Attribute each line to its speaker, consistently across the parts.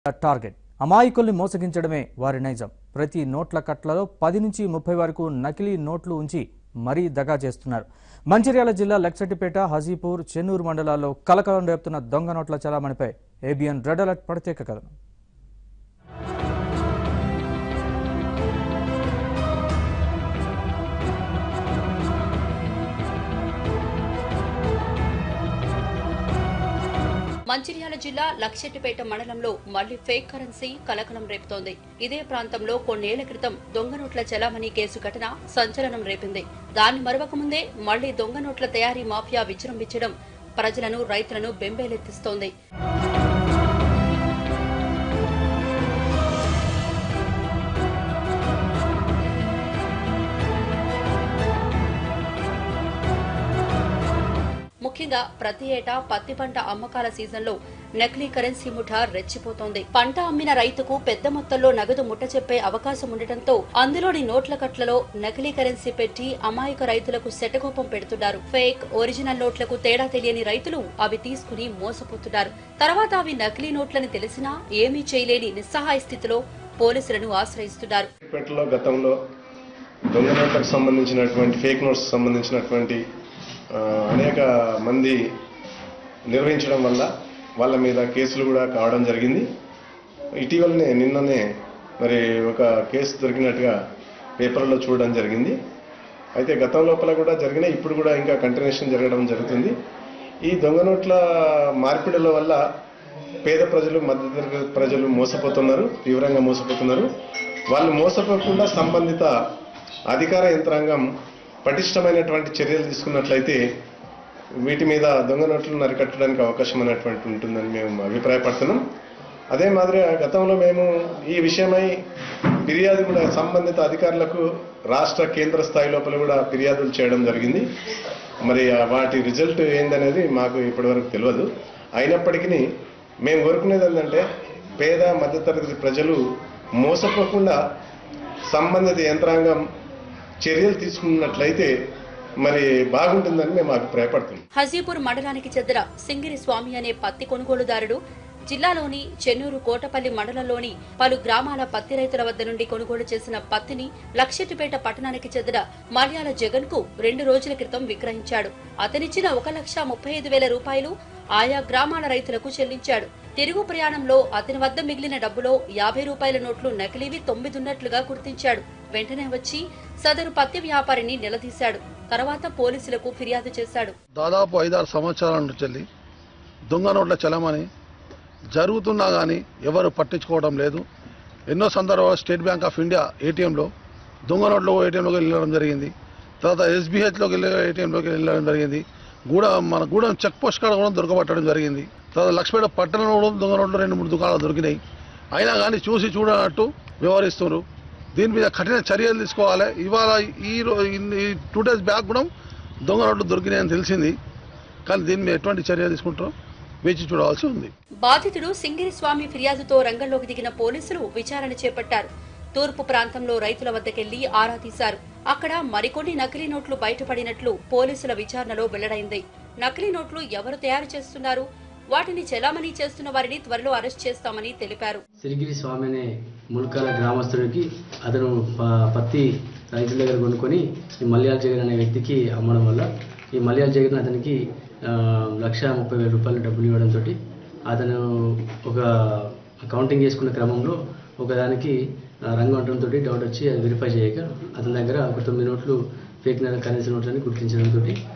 Speaker 1: target అమాయకుల్ని మోసగించడమే వారి నైజం ప్రతి నోట్ల కట్లలో పది నుంచి ముప్పై వరకు నకిలీ నోట్లు ఉంచి మరీ దగా చేస్తున్నారు మంచిర్యాల జిల్లా లక్సటిపేట హజీపూర్ చెన్నూరు మండలాల్లో కలకలం రేపుతున్న దొంగ నోట్ల చలామణిపై ఏబిఎన్ రెడ్ అలర్ట్ ప్రత్యేక కథనం
Speaker 2: మంచిర్యాల జిల్లా లక్షెట్టిపేట మండలంలో మళ్లీ ఫేక్ కరెన్సీ కలకలం రేపుతోంది ఇదే ప్రాంతంలో కొన్నేళ్ల క్రితం దొంగ నోట్ల చలామణి కేసు ఘటన సంచలనం రేపింది దాన్ని మరవకముందే మళ్లీ దొంగ నోట్ల తయారీ మాఫియా విజృంభించడం ప్రజలను రైతులను బెంబేలెత్తిస్తోంది ముఖ్యంగా ప్రతి ఏటా పత్తి పంట అమ్మకాల సీజన్లో నకిలీ కరెన్సీ ముఠా రెచ్చిపోతోంది పంట అమ్మిన రైతుకు పెద్ద మొత్తంలో నగదు ముట్ట చెప్పే అవకాశం ఉండటంతో అందులోని నోట్ల కట్లలో నకిలీ కరెన్సీ పెట్టి అమాయక రైతులకు శటకోపం పెడుతున్నారు ఫేక్ ఒరిజినల్ నోట్లకు తేడా తెలియని రైతులు అవి తీసుకుని మోసపోతున్నారు తర్వాత అవి నకిలీ నోట్లని తెలిసినా ఏమీ చేయలేని నిస్సహాయ స్థితిలో పోలీసులను ఆశ్రయిస్తున్నారు
Speaker 3: పేటలో గతంలో దొంగ నోట్లకు సంబంధించినటువంటి ఫేక్ నోట్స్ సంబంధించినటువంటి ఆ, అనేక మంది నిర్వహించడం వల్ల వాళ్ళ మీద కేసులు కూడా కావడం జరిగింది ఇటీవలనే నిన్ననే మరి ఒక కేసు దొరికినట్టుగా పేపర్లో చూడడం జరిగింది అయితే గతం లోపల కూడా జరిగినాయి ఇప్పుడు కూడా ఇంకా కంటిన్యూషన్ జరగడం జరుగుతుంది ఈ దొంగ నోట్ల మార్పిడుల వల్ల పేద ప్రజలు మధ్యతరగతి ప్రజలు మోసపోతున్నారు తీవ్రంగా మోసపోతున్నారు వాళ్ళు మోసపోకుండా సంబంధిత అధికార యంత్రాంగం పటిష్టమైనటువంటి చర్యలు తీసుకున్నట్లయితే వీటి మీద దొంగ నోట్లను అరికట్టడానికి అవకాశం అనేటువంటి ఉంటుందని మేము అభిప్రాయపడుతున్నాం అదే మాదిరిగా గతంలో మేము ఈ విషయమై ఫిర్యాదు కూడా సంబంధిత అధికారులకు రాష్ట్ర కేంద్ర స్థాయి లోపల కూడా ఫిర్యాదులు చేయడం జరిగింది మరి ఆ వాటి రిజల్ట్ ఏందనేది మాకు ఇప్పటివరకు తెలియదు అయినప్పటికీ మేము కోరుకునేది ఏంటంటే పేద మధ్యతరగతి ప్రజలు మోసపోకుండా సంబంధిత యంత్రాంగం చర్యలు తీసుకున్నట్లయితే మరి బాగుంటుందని మేము అభిప్రాయపడుతున్నాం
Speaker 2: హజీపూర్ మండలానికి చెందిన సింగిరి స్వామి అనే పత్తి కొనుగోలుదారుడు జిల్లాలోని చెన్నూరు కోటపల్లి మండలంలోని పలు గ్రామాల పత్తి రైతుల వద్ద నుండి కొనుగోలు చేసిన పత్తిని లక్షెట్టిపేట పట్టణానికి చెందిన మలయాళ జగన్ కు రెండు రోజుల క్రితం విక్రయించాడు అతనిచ్చిన ఒక లక్ష ముప్పై ఐదు వేల రూపాయలు ఆయా గ్రామాల రైతులకు చెల్లించాడు తిరుగు ప్రయాణంలో అతని వద్ద మిగిలిన డబ్బులో యాభై రూపాయల నోట్లు నకిలీవి తొమ్మిది ఉన్నట్లుగా గుర్తించాడు వెంటనే వచ్చి సదరు పత్తి వ్యాపారిని నిలదీశాడు తర్వాత పోలీసులకు ఫిర్యాదు చేశాడు
Speaker 4: దాదాపు ఐదారు సంవత్సరాల నుంచి వెళ్ళి దొంగ నోట్ల చలమని జరుగుతున్నా కానీ ఎవరు పట్టించుకోవడం లేదు ఎన్నో సందర్భాలు స్టేట్ బ్యాంక్ ఆఫ్ ఇండియా ఏటీఎంలో దొంగ నోట్లో ఏటీఎంలోకి వెళ్ళడం జరిగింది తర్వాత ఎస్బీహెచ్లోకి వెళ్ళే ఏటీఎంలోకి వెళ్ళడం జరిగింది గూడ మన గూడెం చెక్ పోస్ట్ కాడ కూడా దొరకబట్టడం జరిగింది తర్వాత లక్ష్మీపేట పట్టణంలో కూడా దొంగ నోట్లు రెండు మూడు దుకాణాలు దొరికినాయి అయినా కానీ చూసి చూడనట్టు వ్యవహరిస్తున్నారు దీని మీద కఠిన చర్యలు తీసుకోవాలి ఇవాళ ఈ రో- ఇన్ని- ఈ టూ డేస్ బ్యాక్ కూడా దొంగ నోట్లు దొరికినాయని తెలిసింది కానీ దీని మీద ఎటువంటి చర్యలు తీసుకుంటారో వేచి చూడవలసి ఉంది
Speaker 2: బాధితుడు సింగిరి స్వామి ఫిర్యాదుతో రంగంలోకి దిగిన పోలీసులు విచారణ చేపట్టారు తూర్పు ప్రాంతంలో రైతుల వద్దకెళ్లి ఆరా తీశారు అక్కడ మరికొన్ని నకిలీ నోట్లు బయటపడినట్లు పోలీసుల విచారణలో వెల్లడైంది నకిలీ నోట్లు ఎవరు తయారు చేస్తున్నారు వాటిని చెలామణీ చేస్తున్న వారిని త్వరలో అరెస్ట్ చేస్తామని తెలిపారు
Speaker 5: సిరిగిరి స్వామి అనే ముల్కాల గ్రామస్తుడికి అతను ప- పత్తి రైతుల దగ్గర కొనుక్కొని ఈ మలయాళ జగన్ అనే వ్యక్తికి అమ్మడం వల్ల ఈ మలయాళ జగన్ అతనికి ఆ, లక్ష ముప్పై వేల రూపాయలు డబ్బులు ఇవ్వడంతో అతను ఒక కౌంటింగ్ చేసుకున్న క్రమంలో ఒకదానికి ఆ, రంగు అంటంతో డౌట్ వచ్చి అది వెరిఫై చేయక అతని దగ్గర ఒక తొమ్మిది నోట్లు ఫేక్ కరెన్సీ నోట్లని గుర్తించడంతో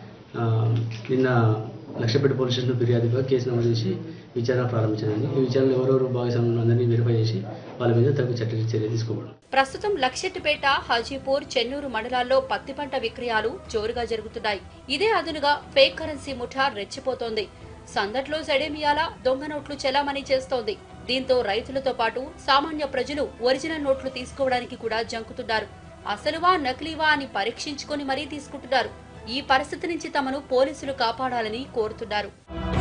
Speaker 5: నిన్న లక్షపేట పోలీస్ స్టేషన్ ఫిర్యాదుగా కేసు నమోదు చేసి విచారణ ప్రారంభించారండి ఈ విచారణలో ఎవరెవరు భాగస్వామ్యం అందరినీ వెరిఫై చేసి వాళ్ళ మీద తగు చట్ట చర్య తీసుకోవడం
Speaker 2: ప్రస్తుతం లక్షెట్టిపేట హాజీపూర్ చెన్నూరు మండలాల్లో పత్తి పంట విక్రయాలు జోరుగా జరుగుతున్నాయి ఇదే అదునుగా ఫేక్ కరెన్సీ ముఠా రెచ్చిపోతోంది సందట్లో సడేమియాలా దొంగ నోట్లు చెలామణీ చేస్తోంది దీంతో రైతులతో పాటు సామాన్య ప్రజలు ఒరిజినల్ నోట్లు తీసుకోవడానికి కూడా జంకుతున్నారు అసలువా నకిలీవా అని పరీక్షించుకొని మరీ తీసుకుంటున్నారు ఈ పరిస్థితి నుంచి తమను పోలీసులు కాపాడాలని కోరుతున్నారు